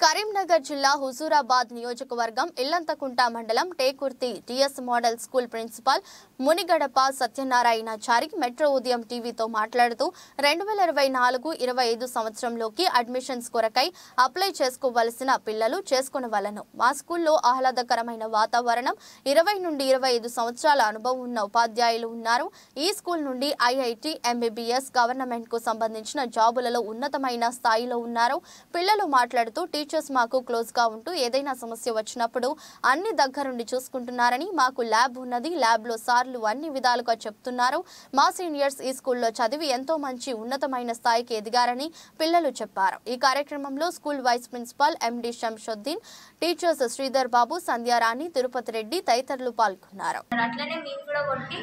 కరీంనగర్ జిల్లా హుజూరాబాద్ నియోజకవర్గం ఇల్లంతకుంట మండలం Tekurthi TS model school principal Munigadapa Satyanarayanachari Metro Udayam టీవీతో మాట్లాడుతూ రెండు వేల ఇరవై నాలుగు ఇరవై ఐదు సంవత్సరంలోకి అడ్మిషన్స్ కొరకై అప్లై చేసుకోవలసిన పిల్లలు చేసుకునవలను మా స్కూల్లో ఆహ్లాదకరమైన వాతావరణం ఇరవై నుండి ఇరవై ఐదు సంవత్సరాల అనుభవం ఉన్న ఉపాధ్యాయులు ఉన్నారు ఈ స్కూల్ నుండి ఐఐటి ఎంబీబీఎస్ గవర్నమెంట్ కు సంబంధించిన జాబులలో ఉన్నతమైన స్థాయిలో ఉన్నారు పిల్లలు మాట్లాడుతూ టీచర్స్ మాకు క్లోజ్ గా ఉంటూ ఏదైనా సమస్య వచ్చినప్పుడు అన్ని దగ్గరుండి చూసుకుంటున్నారని మాకు ల్యాబ్ ఉన్నది ల్యాబ్ లో సార్లు అన్ని విధాలుగా చెప్తున్నారు మా సీనియర్స్ ఈ స్కూల్లో చదివి ఎంతో మంచి ఉన్నతమైన స్థాయికి ఎదిగారని పిల్లలు చెప్పారు ఈ కార్యక్రమంలో school vice principal MD Shamshuddin teachers Sridhar Babu Sandhyarani Tirupati Reddy తదితరులు పాల్గొన్నారు అట్లనే మేము కూడా కొట్టి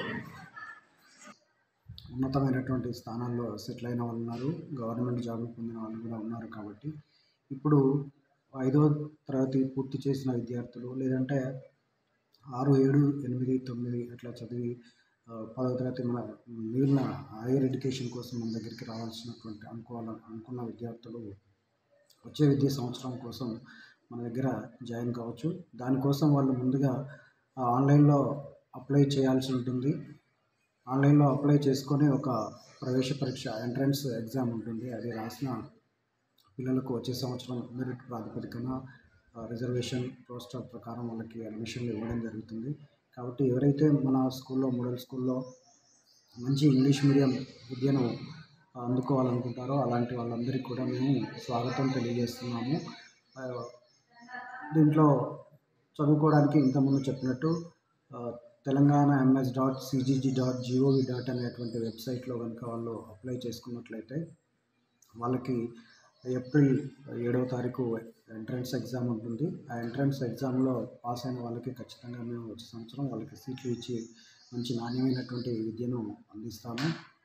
ఉన్నతమైనటువంటి స్థానాల్లో సెటిల్ అయిన వాళ్ళు ఉన్నారు గవర్నమెంట్ జాబ్ పొందిన వాళ్ళు కూడా ఉన్నారు కాబట్టి ఇప్పుడు ఐదో తరగతి పూర్తి చేసిన విద్యార్థులు లేదంటే ఆరు ఏడు ఎనిమిది తొమ్మిది అట్లా చదివి ఆ, పదవ తరగతి మన మిగిలిన హైయర్ ఎడ్యుకేషన్ కోసం మన దగ్గరికి రావాల్సినటువంటి అనుకోవాల అనుకున్న విద్యార్థులు వచ్చే విద్యా సంవత్సరం కోసం మన దగ్గర జాయిన్ కావచ్చు దానికోసం వాళ్ళు ముందుగా ఆ, ఆన్లైన్లో అప్లై చేయాల్సి ఉంటుంది ఆన్లైన్లో అప్లై చేసుకొని ఒక ప్రవేశ పరీక్ష ఎంట్రన్స్ ఎగ్జామ్ ఉంటుంది అది రాసిన పిల్లలకు వచ్చే సంవత్సరం మెరిట్ ప్రాతిపదికన ఆ, రిజర్వేషన్ రోస్టర్ ప్రకారం వాళ్ళకి అడ్మిషన్లు ఇవ్వడం జరుగుతుంది కాబట్టి ఎవరైతే మన స్కూల్లో మోడల్ స్కూల్లో మంచి ఇంగ్లీష్ మీడియం విద్యను ఆ, అందుకోవాలనుకుంటారో అలాంటి వాళ్ళందరికీ కూడా మేము స్వాగతం తెలియజేస్తున్నాము ఆ, దీంట్లో చదువుకోవడానికి ఇంతకుముందు చెప్పినట్టు ఆ, Telangana MS dot CGG dot GOV dot అనేటువంటి వెబ్సైట్లో కనుక వాళ్ళు అప్లై చేసుకున్నట్లయితే వాళ్ళకి ఏప్రిల్ ఏడవ తారీఖు ఎంట్రన్స్ ఎగ్జామ్ ఉంటుంది ఆ ఎంట్రన్స్ ఎగ్జామ్లో పాస్ అయిన వాళ్ళకి ఖచ్చితంగా మేము వచ్చే సంవత్సరం వాళ్ళకి సీట్లు ఇచ్చి మంచి నాణ్యమైనటువంటి విద్యను అందిస్తాము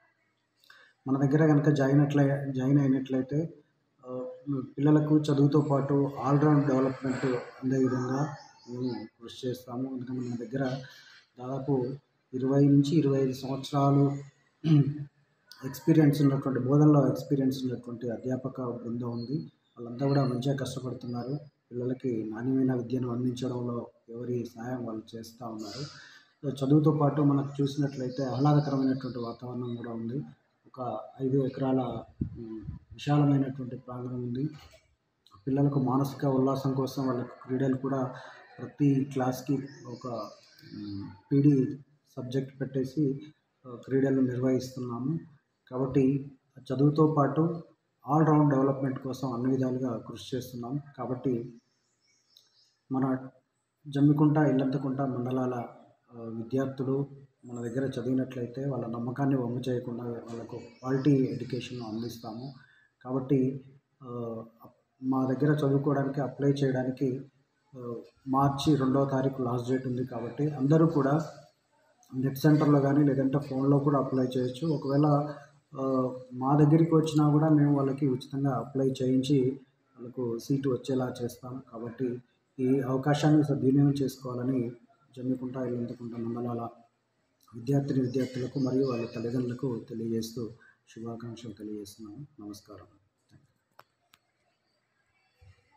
మన దగ్గర కనుక జాయిన్ అట్లే జాయిన్ అయినట్లయితే ఆ, పిల్లలకు చదువుతో పాటు ఆల్రౌండ్ డెవలప్మెంట్ అందే విధంగా మేము కృషి చేస్తాము ఎందుకంటే మన దగ్గర దాదాపు ఇరవై నుంచి ఇరవై ఐదు సంవత్సరాలు ఎక్స్పీరియన్స్ ఉన్నటువంటి బోధనలో ఎక్స్పీరియన్స్ ఉన్నటువంటి అధ్యాపక బృందం ఉంది వాళ్ళంతా కూడా మంచిగా కష్టపడుతున్నారు పిల్లలకి నాణ్యమైన విద్యను అందించడంలో ఎవరి సహాయం వాళ్ళు చేస్తూ ఉన్నారు సో చదువుతో పాటు మనకు చూసినట్లయితే ఆహ్లాదకరమైనటువంటి వాతావరణం కూడా ఉంది ఒక ఐదు ఎకరాల ఉమ్, విశాలమైనటువంటి ప్రాంగణం ఉంది పిల్లలకు మానసిక ఉల్లాసం కోసం వాళ్ళకు క్రీడలు కూడా ప్రతి క్లాస్కి ఒక పీడి సబ్జెక్ట్ పెట్టేసి ఆ, క్రీడలు నిర్వహిస్తున్నాము కాబట్టి చదువుతో పాటు ఆల్రౌండ్ డెవలప్మెంట్ కోసం అన్ని విధాలుగా కృషి చేస్తున్నాం కాబట్టి మన జమ్మికుంట ఇల్లంతకుంట మండలాల ఆ, విద్యార్థులు మన దగ్గర చదివినట్లయితే వాళ్ళ నమ్మకాన్ని వమ్ము చేయకుండా వాళ్ళకు క్వాలిటీ ఎడ్యుకేషన్ అందిస్తాము కాబట్టి ఆ, మా దగ్గర చదువుకోవడానికి అప్లై చేయడానికి ఆ, మార్చి రెండవ తారీఖు లాస్ట్ డేట్ ఉంది కాబట్టి అందరూ కూడా నెట్ సెంటర్లో కానీ లేదంటే ఫోన్లో కూడా అప్లై చేయొచ్చు ఒకవేళ ఆ, మా దగ్గరికి వచ్చినా కూడా మేము వాళ్ళకి ఉచితంగా అప్లై చేయించి వాళ్ళకు సీటు వచ్చేలా చేస్తాం కాబట్టి ఈ అవకాశాన్ని సద్వినియోగం చేసుకోవాలని జమ్మికుంట ఇల్లంతకుంట మండలాల విద్యార్థిని విద్యార్థులకు మరియు వాళ్ళ తల్లిదండ్రులకు తెలియజేస్తూ శుభాకాంక్షలు తెలియజేస్తున్నాను నమస్కారం